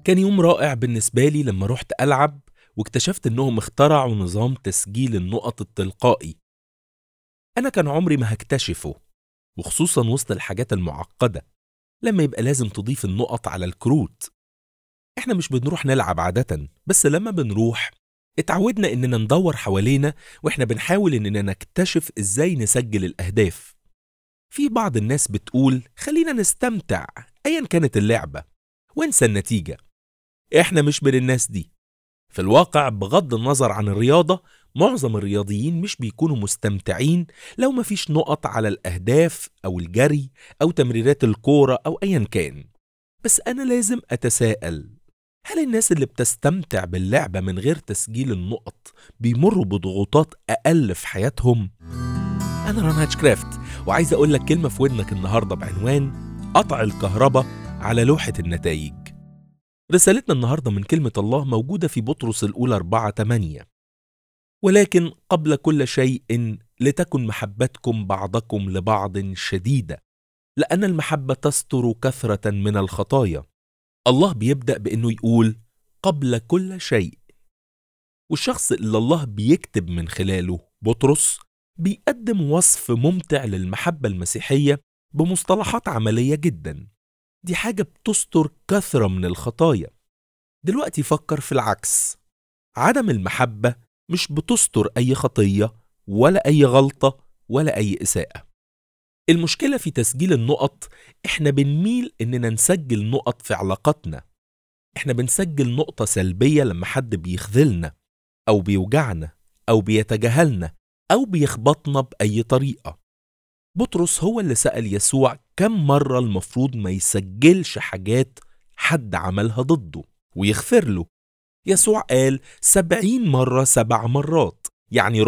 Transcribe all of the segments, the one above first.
كان يوم رائع بالنسبة لي لما رحت ألعب واكتشفت إنهم اخترعوا نظام تسجيل النقط التلقائي أنا كان عمري ما هكتشفه وخصوصا وسط الحاجات المعقدة لما يبقى لازم تضيف النقط على الكروت احنا مش بنروح نلعب عادة بس لما بنروح اتعودنا اننا ندور حوالينا واحنا بنحاول اننا نكتشف ازاي نسجل الاهداف في بعض الناس بتقول خلينا نستمتع ايا كانت اللعبة وانسى النتيجة احنا مش من الناس دي في الواقع بغض النظر عن الرياضة معظم الرياضيين مش بيكونوا مستمتعين لو مفيش نقط على الأهداف أو الجري أو تمريرات الكورة أو أيا كان بس أنا لازم أتساءل هل الناس اللي بتستمتع باللعبة من غير تسجيل النقط بيمروا بضغوطات أقل في حياتهم؟ أنا ران هاتشكرافت وعايز أقول لك كلمة في ودنك النهاردة بعنوان قطع الكهرباء على لوحة النتائج رسالتنا النهاردة من كلمة الله موجودة في بطرس الأولى 4 8 ولكن قبل كل شيء لتكن محبتكم بعضكم لبعض شديدة لأن المحبة تستر كثرة من الخطايا الله بيبدأ بأنه يقول قبل كل شيء والشخص اللي الله بيكتب من خلاله بطرس بيقدم وصف ممتع للمحبة المسيحية بمصطلحات عملية جدا دي حاجة بتستر كثرة من الخطايا دلوقتي فكر في العكس عدم المحبة مش بتستر أي خطية ولا أي غلطة ولا أي إساءة المشكلة في تسجيل النقط إحنا بنميل إننا نسجل نقط في علاقاتنا إحنا بنسجل نقطة سلبية لما حد بيخذلنا أو بيوجعنا أو بيتجاهلنا أو بيخبطنا بأي طريقة بطرس هو اللي سأل يسوع كم مرة المفروض ما يسجلش حاجات حد عملها ضده ويغفر له يسوع قال سبعين مرة سبع مرات يعني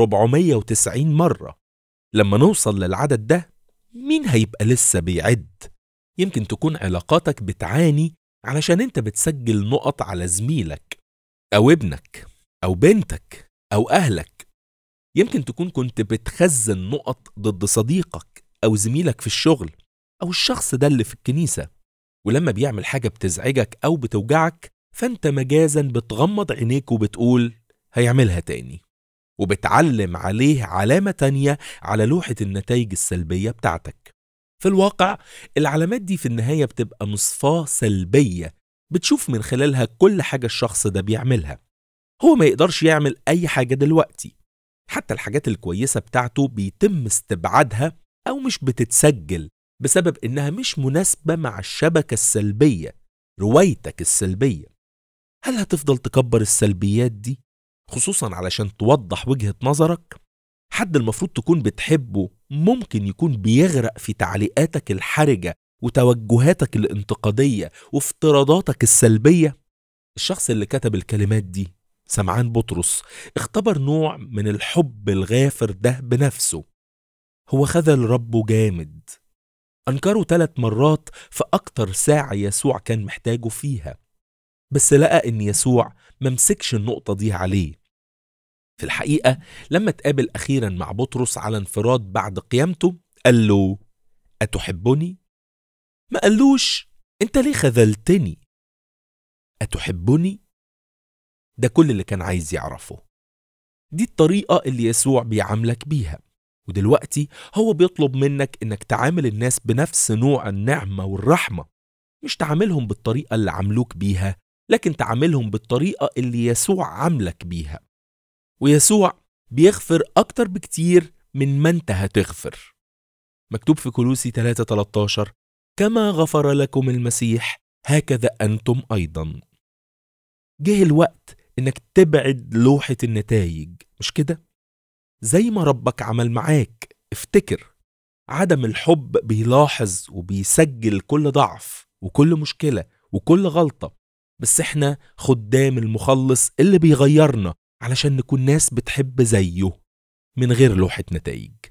490 مرة لما نوصل للعدد ده مين هيبقى لسه بيعد يمكن تكون علاقاتك بتعاني علشان انت بتسجل نقط على زميلك او ابنك او بنتك او اهلك يمكن تكون كنت بتخزن نقط ضد صديقك او زميلك في الشغل او الشخص ده اللي في الكنيسة ولما بيعمل حاجة بتزعجك او بتوجعك فانت مجازا بتغمض عينيك وبتقول هيعملها تاني وبتعلم عليه علامة تانية على لوحة النتائج السلبية بتاعتك في الواقع العلامات دي في النهاية بتبقى مصفاة سلبية بتشوف من خلالها كل حاجة الشخص ده بيعملها هو ما يقدرش يعمل أي حاجة دلوقتي حتى الحاجات الكويسة بتاعته بيتم استبعادها أو مش بتتسجل بسبب إنها مش مناسبة مع الشبكة السلبية روايتك السلبية هل هتفضل تكبر السلبيات دي خصوصا علشان توضح وجهة نظرك حد المفروض تكون بتحبه ممكن يكون بيغرق في تعليقاتك الحرجة وتوجهاتك الانتقادية وافتراضاتك السلبية الشخص اللي كتب الكلمات دي سمعان بطرس اختبر نوع من الحب الغافر ده بنفسه هو خذل ربه جامد أنكره ثلاث مرات في أكتر ساعة يسوع كان محتاجه فيها بس لقى إن يسوع ممسكش النقطة دي عليه في الحقيقة لما اتقابل أخيرا مع بطرس على انفراد بعد قيامته قال له أتحبني؟ ما قالوش أنت ليه خذلتني؟ أتحبني؟ ده كل اللي كان عايز يعرفه دي الطريقة اللي يسوع بيعاملك بيها ودلوقتي هو بيطلب منك انك تعامل الناس بنفس نوع النعمة والرحمة مش تعاملهم بالطريقة اللي عاملوك بيها لكن تعاملهم بالطريقة اللي يسوع عاملك بيها ويسوع بيغفر أكتر بكتير من ما أنت هتغفر مكتوب في كلوسي 3:13 كما غفر لكم المسيح هكذا أنتم أيضا جه الوقت إنك تبعد لوحة النتائج مش كده؟ زي ما ربك عمل معاك افتكر عدم الحب بيلاحظ وبيسجل كل ضعف وكل مشكلة وكل غلطة بس احنا خدام المخلص اللي بيغيرنا علشان نكون ناس بتحب زيه من غير لوحة نتائج